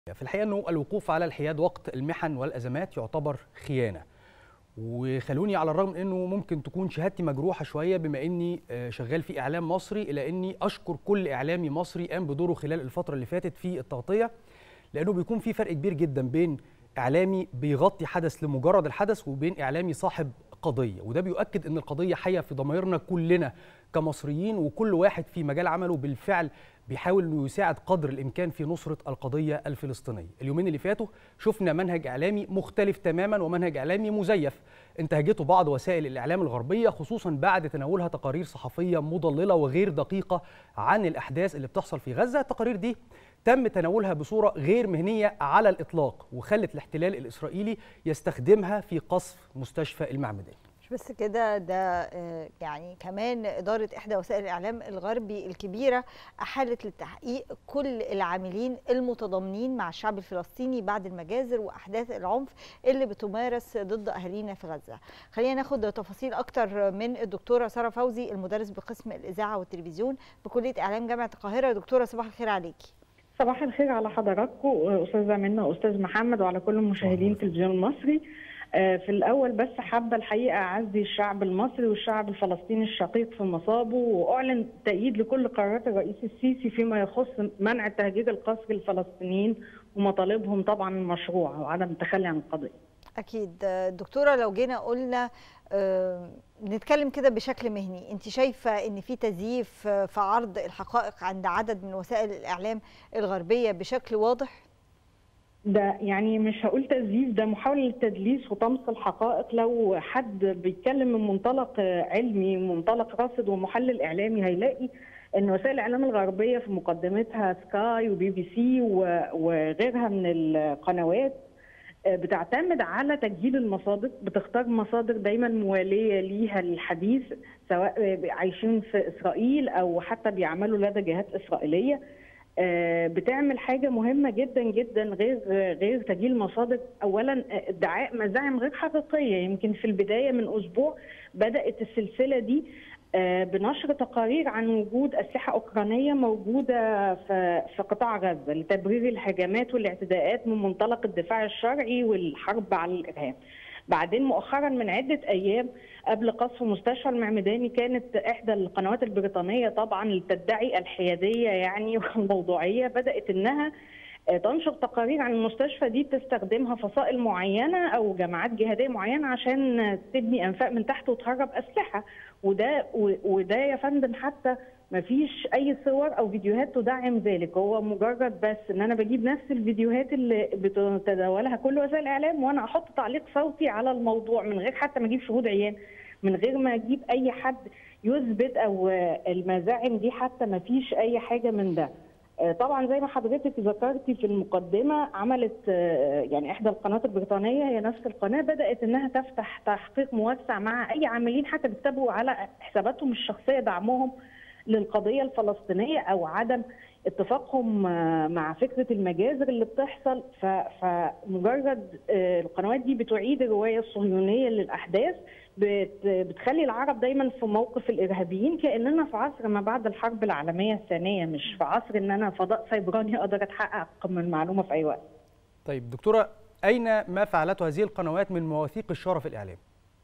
في الحقيقه انه الوقوف على الحياد وقت المحن والازمات يعتبر خيانه وخلوني على الرغم انه ممكن تكون شهادتي مجروحه شويه بما اني شغال في اعلام مصري الا اني اشكر كل اعلامي مصري قام بدوره خلال الفتره اللي فاتت في التغطيه لانه بيكون في فرق كبير جدا بين اعلامي بيغطي حدث لمجرد الحدث وبين اعلامي صاحب قضيه وده بيؤكد ان القضيه حيه في ضميرنا كلنا كمصريين وكل واحد في مجال عمله بالفعل بيحاول انه يساعد قدر الامكان في نصره القضيه الفلسطينيه. اليومين اللي فاتوا شفنا منهج اعلامي مختلف تماما ومنهج اعلامي مزيف انتهجته بعض وسائل الاعلام الغربيه خصوصا بعد تناولها تقارير صحفيه مضلله وغير دقيقه عن الاحداث اللي بتحصل في غزه، التقارير دي تم تناولها بصوره غير مهنيه على الاطلاق وخلت الاحتلال الاسرائيلي يستخدمها في قصف مستشفى المعمدان. مش بس كده ده يعني كمان إدارة إحدى وسائل الإعلام الغربي الكبيرة أحالت للتحقيق كل العاملين المتضامنين مع الشعب الفلسطيني بعد المجازر وأحداث العنف اللي بتمارس ضد أهالينا في غزة خلينا ناخد تفاصيل أكتر من الدكتورة سارة فوزي المدرس بقسم الإذاعة والتلفزيون بكلية إعلام جامعة القاهرة دكتورة صباح الخير عليكي صباح الخير على حضراتكم أستاذة منى وأستاذ محمد وعلى كل مشاهدين التلفزيون المصري في الأول بس حابة الحقيقة أعزي الشعب المصري والشعب الفلسطيني الشقيق في مصابه وأعلن تأييد لكل قرارات الرئيس السيسي فيما يخص منع التهجير القسري للفلسطينيين ومطالبهم طبعا المشروعة وعدم التخلي عن القضية. أكيد دكتورة لو جينا قلنا أه نتكلم كده بشكل مهني انت شايفه ان في تزييف في عرض الحقائق عند عدد من وسائل الاعلام الغربيه بشكل واضح ده يعني مش هقول تزييف ده محاولة للتدليس وطمس الحقائق لو حد بيتكلم من منطلق علمي منطلق راصد ومحلل إعلامي هيلاقي ان وسائل الاعلام الغربيه في مقدمتها سكاي وبي بي سي وغيرها من القنوات بتعتمد على تجهيل المصادر بتختار مصادر دايما مواليه ليها للحديث سواء عايشين في اسرائيل او حتى بيعملوا لدى جهات اسرائيليه بتعمل حاجه مهمه جدا جدا غير غير تجهيل مصادر اولا ادعاء مزاعم غير حقيقيه يمكن في البدايه من اسبوع بدات السلسله دي بنشر تقارير عن وجود اسلحه اوكرانيه موجوده في في قطاع غزه لتبرير الهجمات والاعتداءات من منطلق الدفاع الشرعي والحرب على الارهاب. بعدين مؤخرا من عده ايام قبل قصف مستشفى المعمداني كانت احدى القنوات البريطانيه طبعا اللي تدعي الحياديه يعني والموضوعيه بدات انها تنشر تقارير عن المستشفى دي تستخدمها فصائل معينه او جماعات جهاديه معينه عشان تبني انفاق من تحت وتهرب اسلحه وده وده يا فندم حتى ما فيش اي صور او فيديوهات تدعم ذلك هو مجرد بس ان انا بجيب نفس الفيديوهات اللي بتتداولها كل وسائل الاعلام وانا احط تعليق صوتي على الموضوع من غير حتى ما اجيب شهود عيان من غير ما اجيب اي حد يثبت او المزاعم دي حتى ما فيش اي حاجه من ده طبعا زي ما حضرتك ذكرتي في المقدمه عملت يعني احدى القنوات البريطانيه هي نفس القناه بدات انها تفتح تحقيق موسع مع اي عاملين حتى بيكتبوا على حساباتهم الشخصيه دعمهم للقضيه الفلسطينيه او عدم اتفاقهم مع فكره المجازر اللي بتحصل فمجرد القنوات دي بتعيد الروايه الصهيونيه للاحداث بتخلي العرب دايما في موقف الارهابيين كاننا في عصر ما بعد الحرب العالميه الثانيه مش في عصر ان انا فضاء سيبراني اقدر اتحقق من معلومه في اي وقت. طيب دكتوره اين ما فعلته هذه القنوات من مواثيق الشرف الاعلامي؟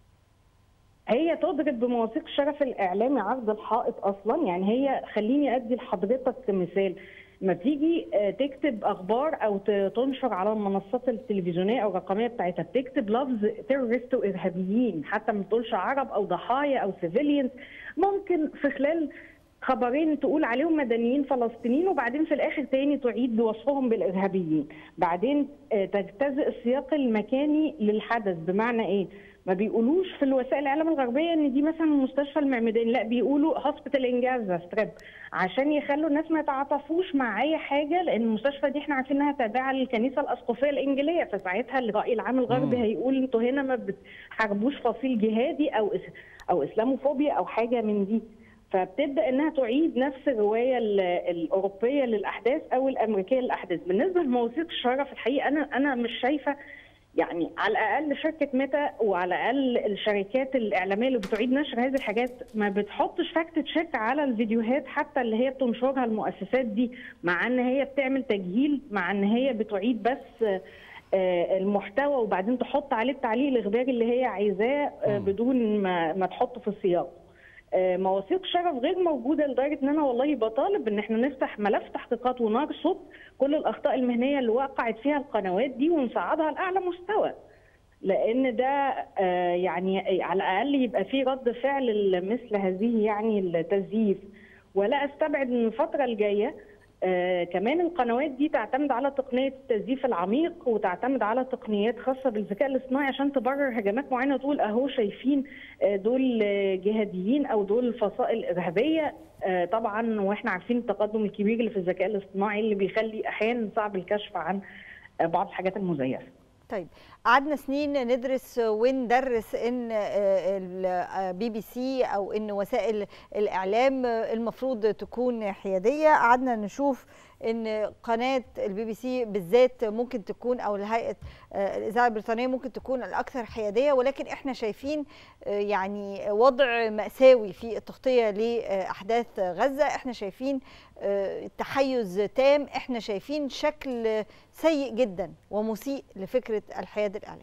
هي تدرك بمواثيق الشرف الاعلامي عرض الحائط اصلا يعني هي خليني ادي لحضرتك مثال ما تيجي تكتب اخبار او تنشر على المنصات التلفزيونيه او الرقميه بتاعتها بتكتب لفظ تيرورست وارهابيين حتى ما تقولش عرب او ضحايا او سيفيليانز ممكن في خلال خبرين تقول عليهم مدنيين فلسطينيين وبعدين في الاخر تاني تعيد بوصفهم بالارهابيين بعدين تجتزئ السياق المكاني للحدث بمعنى ايه ما بيقولوش في الوسائل الاعلام الغربيه ان دي مثلا مستشفى المعمداني لا بيقولوا هوسبيتال انجاز ستريب عشان يخلوا الناس ما يتعاطفوش مع اي حاجه لان المستشفى دي احنا عارفين انها تابعه للكنيسه الاسقفيه الانجيليه فساعتها الراي العام الغربي هيقول انتوا هنا ما بتحاربوش فصيل جهادي او او اسلاموفوبيا او حاجه من دي فبتبدا انها تعيد نفس الروايه الاوروبيه للاحداث او الامريكيه للاحداث بالنسبه لمواثيق الشرف الحقيقه انا انا مش شايفه يعني على الاقل شركه ميتا وعلى الاقل الشركات الاعلاميه اللي بتعيد نشر هذه الحاجات ما بتحطش فاكت تشيك على الفيديوهات حتى اللي هي بتنشرها المؤسسات دي مع ان هي بتعمل تجهيل مع ان هي بتعيد بس المحتوى وبعدين تحط عليه التعليق الاخباري اللي هي عايزاه بدون ما, ما تحطه في السياق. مواثيق شرف غير موجوده لدرجه ان انا والله بطالب ان احنا نفتح ملف تحقيقات ونرصد كل الاخطاء المهنيه اللي وقعت فيها القنوات دي ونصعدها لاعلى مستوى. لان ده يعني على الاقل يبقى في رد فعل مثل هذه يعني التزييف ولا استبعد ان الفتره الجايه آه كمان القنوات دي تعتمد على تقنيه التزييف العميق وتعتمد على تقنيات خاصه بالذكاء الاصطناعي عشان تبرر هجمات معينه تقول اهو شايفين آه دول جهاديين او دول فصائل ارهابيه آه طبعا واحنا عارفين التقدم الكبير اللي في الذكاء الاصطناعي اللي بيخلي احيانا صعب الكشف عن بعض الحاجات المزيفه. طيب قعدنا سنين ندرس وندرس ان البي بي سي او ان وسائل الاعلام المفروض تكون حياديه قعدنا نشوف ان قناه البي بي سي بالذات ممكن تكون او الهيئه الاذاعه البريطانيه ممكن تكون الاكثر حياديه ولكن احنا شايفين يعني وضع ماساوي في التغطيه لاحداث غزه احنا شايفين تحيز تام احنا شايفين شكل سيء جدا ومسيء لفكره الحياد الاعلام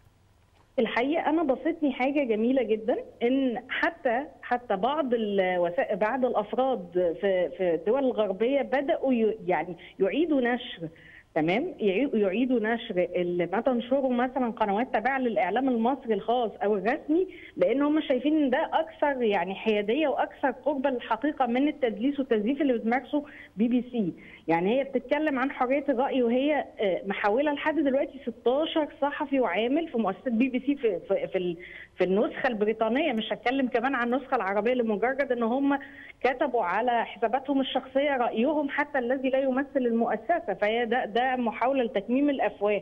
الحقيقه انا بسطني حاجه جميله جدا ان حتى حتى بعض الوسائل بعض الافراد في في الدول الغربيه بداوا يعني يعيدوا نشر تمام يعيدوا نشر ما تنشره مثلا قنوات تابعه للاعلام المصري الخاص او الرسمي لان هم شايفين ان ده اكثر يعني حياديه واكثر قربا للحقيقه من التدليس والتزييف اللي بتمارسه بي بي سي يعني هي بتتكلم عن حريه الراي وهي محوله لحد دلوقتي 16 صحفي وعامل في مؤسسه بي بي سي في في في, في النسخه البريطانيه مش هتكلم كمان عن النسخه العربيه لمجرد ان هم كتبوا على حساباتهم الشخصيه رايهم حتى الذي لا يمثل المؤسسه فهي ده ده محاوله لتكميم الافواه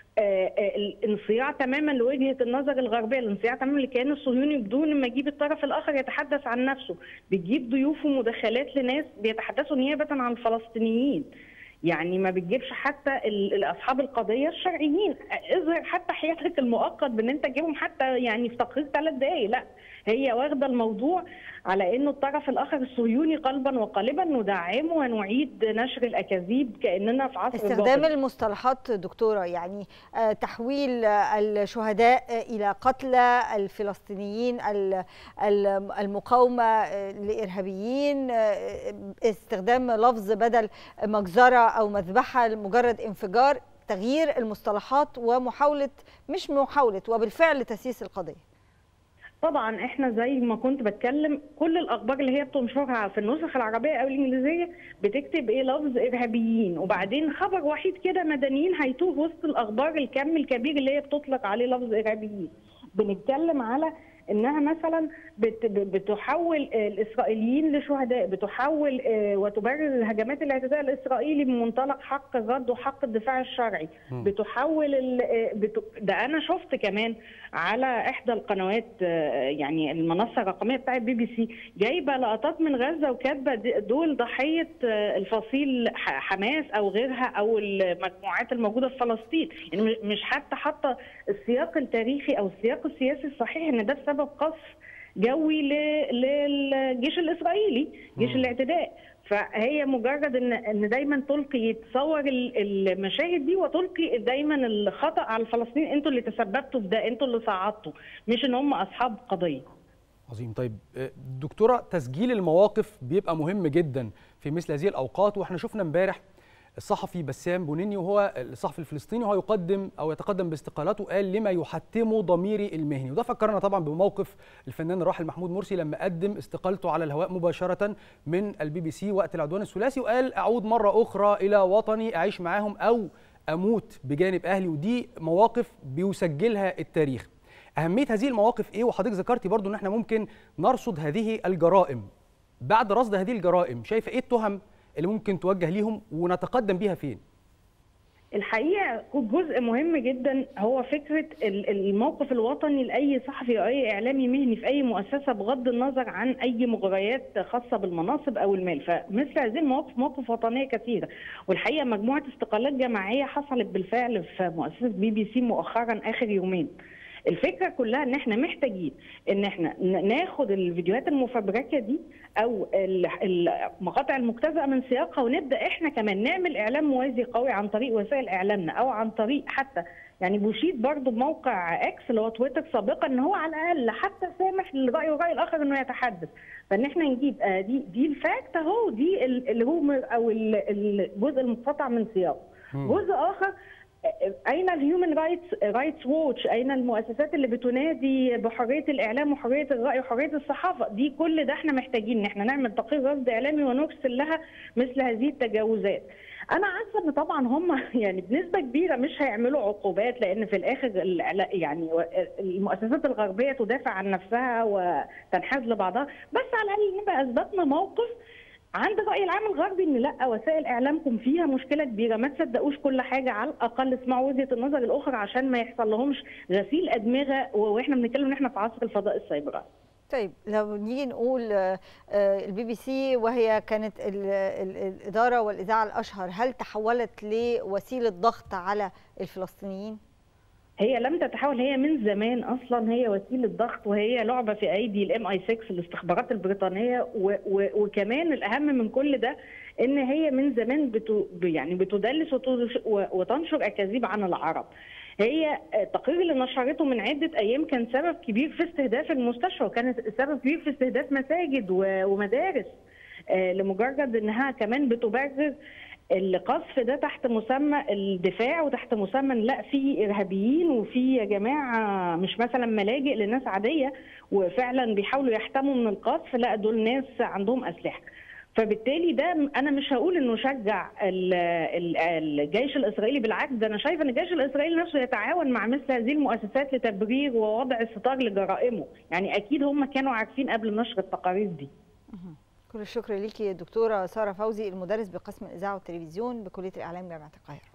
الانصياع تماما لوجهه النظر الغربيه، الانصياع تماما للكيان الصهيوني بدون ما يجيب الطرف الاخر يتحدث عن نفسه، بتجيب ضيوف ومداخلات لناس بيتحدثوا نيابه عن الفلسطينيين. يعني ما بتجيبش حتى اصحاب القضيه الشرعيين، اظهر حتى حياتك المؤقت بان انت تجيبهم حتى يعني في تقرير ثلاث دقائق، لا هي واخده الموضوع على انه الطرف الاخر الصهيوني قلبا وقالبا ندعمه ونعيد نشر الاكاذيب كاننا في عصر استخدام البابل. المصطلحات دكتوره يعني تحويل الشهداء الى قتلى الفلسطينيين المقاومه لارهابيين استخدام لفظ بدل مجزره او مذبحه لمجرد انفجار تغيير المصطلحات ومحاوله مش محاوله وبالفعل تسييس القضيه طبعا احنا زي ما كنت بتكلم كل الاخبار اللي هي بتنشرها في النسخ العربيه او الانجليزيه بتكتب ايه لفظ ارهابيين وبعدين خبر وحيد كده مدنيين هيتوه وسط الاخبار الكم الكبير اللي هي بتطلق عليه لفظ ارهابيين بنتكلم على انها مثلا بتحول الاسرائيليين لشهداء بتحول وتبرر هجمات الاعتداء الاسرائيلي من منطلق حق الرد وحق الدفاع الشرعي م. بتحول ده انا شفت كمان على احدى القنوات يعني المنصه الرقميه بتاعت بي بي سي جايبه لقطات من غزه وكاتبه دول ضحيه الفصيل حماس او غيرها او المجموعات الموجوده في فلسطين يعني مش حتى حاطه السياق التاريخي او السياق السياسي الصحيح ان ده بسبب قصف جوي للجيش الاسرائيلي جيش الاعتداء فهي مجرد ان ان دايما تلقي تصور المشاهد دي وتلقي دايما الخطا على الفلسطينيين انتوا اللي تسببتوا في ده انتوا اللي صعدتوا مش ان هم اصحاب قضيه عظيم طيب دكتوره تسجيل المواقف بيبقى مهم جدا في مثل هذه الاوقات واحنا شفنا امبارح الصحفي بسام بونيني وهو الصحفي الفلسطيني وهو يقدم او يتقدم باستقالته قال لما يحتم ضميري المهني وده فكرنا طبعا بموقف الفنان الراحل محمود مرسي لما قدم استقالته على الهواء مباشره من البي بي سي وقت العدوان الثلاثي وقال اعود مره اخرى الى وطني اعيش معاهم او اموت بجانب اهلي ودي مواقف بيسجلها التاريخ اهميه هذه المواقف ايه وحضرتك ذكرتي برضو ان احنا ممكن نرصد هذه الجرائم بعد رصد هذه الجرائم شايفه ايه التهم اللي ممكن توجه ليهم ونتقدم بيها فين الحقيقه جزء مهم جدا هو فكره الموقف الوطني لاي صحفي او اي اعلامي مهني في اي مؤسسه بغض النظر عن اي مغريات خاصه بالمناصب او المال فمثل هذه المواقف مواقف وطنيه كثيره والحقيقه مجموعه استقالات جماعيه حصلت بالفعل في مؤسسه بي بي سي مؤخرا اخر يومين الفكره كلها ان احنا محتاجين ان احنا ناخد الفيديوهات المفبركه دي او المقاطع المجتزأه من سياقها ونبدا احنا كمان نعمل اعلام موازي قوي عن طريق وسائل اعلامنا او عن طريق حتى يعني بوشيد برضه بموقع اكس اللي هو تويتر سابقا ان هو على الاقل حتى سامح للراي والراي الاخر انه يتحدث فان احنا نجيب آه دي دي الفاكت اهو دي الهومر او الجزء المقتطع من سياقه جزء اخر اين الهيومن رايتس رايتس ووتش اين المؤسسات اللي بتنادي بحريه الاعلام وحريه الراي وحريه الصحافه دي كل ده احنا محتاجين ان احنا نعمل تقرير رصد اعلامي ونرسل لها مثل هذه التجاوزات انا عارفه ان طبعا هم يعني بنسبه كبيره مش هيعملوا عقوبات لان في الاخر يعني المؤسسات الغربيه تدافع عن نفسها وتنحاز لبعضها بس على الاقل نبقى اثبتنا موقف عند الراي العام الغربي ان لا وسائل اعلامكم فيها مشكله كبيره ما تصدقوش كل حاجه على الاقل اسمعوا وجهه النظر الاخرى عشان ما يحصل لهمش غسيل ادمغه واحنا بنتكلم ان احنا في عصر الفضاء السيبراني طيب لو نيجي نقول البي بي سي وهي كانت الاداره والاذاعه الاشهر هل تحولت لوسيله ضغط على الفلسطينيين؟ هي لم تتحول هي من زمان اصلا هي وسيله ضغط وهي لعبه في ايدي الام اي 6 الاستخبارات البريطانيه و و وكمان الاهم من كل ده ان هي من زمان بتو يعني بتدلس وتنشر اكاذيب عن العرب. هي التقرير اللي نشرته من عده ايام كان سبب كبير في استهداف المستشفى وكان سبب كبير في استهداف مساجد ومدارس لمجرد انها كمان بتبرر القذف ده تحت مسمى الدفاع وتحت مسمى لا في ارهابيين وفي يا جماعه مش مثلا ملاجئ لناس عاديه وفعلا بيحاولوا يحتموا من القذف لا دول ناس عندهم اسلحه فبالتالي ده انا مش هقول انه شجع الجيش الاسرائيلي بالعكس ده انا شايفه ان الجيش الاسرائيلي نفسه يتعاون مع مثل هذه المؤسسات لتبرير ووضع الستار لجرائمه يعني اكيد هم كانوا عارفين قبل نشر التقارير دي كل الشكر ليكي دكتوره ساره فوزي المدرس بقسم الاذاعه والتلفزيون بكليه الاعلام جامعه القاهره